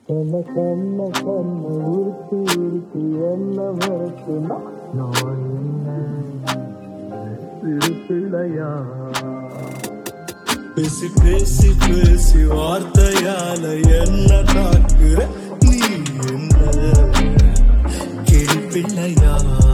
என்ன கண்ண கண்ண உருத்தி உருத்தி என்ன மறக்குனா நான் என்ன சிறு பிள்ளையா பேசி பேசி பேசி வார்த்தையால என்ன தாக்குற நீ என்ன கிழிப்பிள்ளையா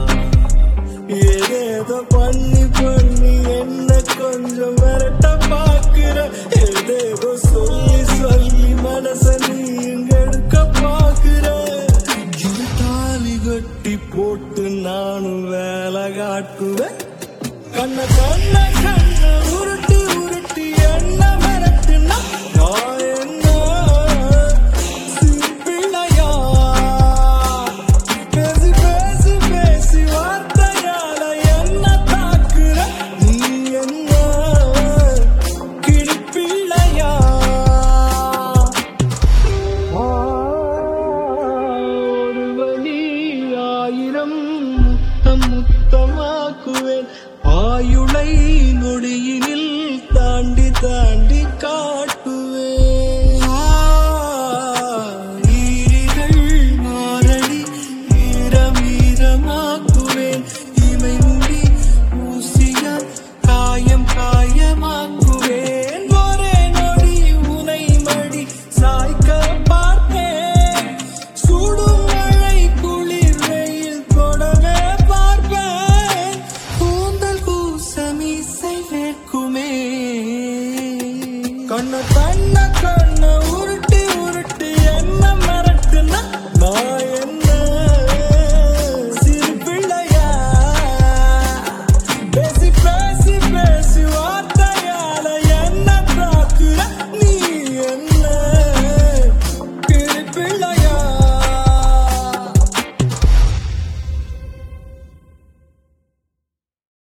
ஏதேதோ பண்ணி பண்ணி என்ன கொஞ்சம் மிரட்ட பாக்குற ஏதேதோ சொல்லி சொல்லி மனச நீ இங்க எடுக்க பாக்குற இது தாலி கட்டி போட்டு நானும் வேலை காட்டுவேன்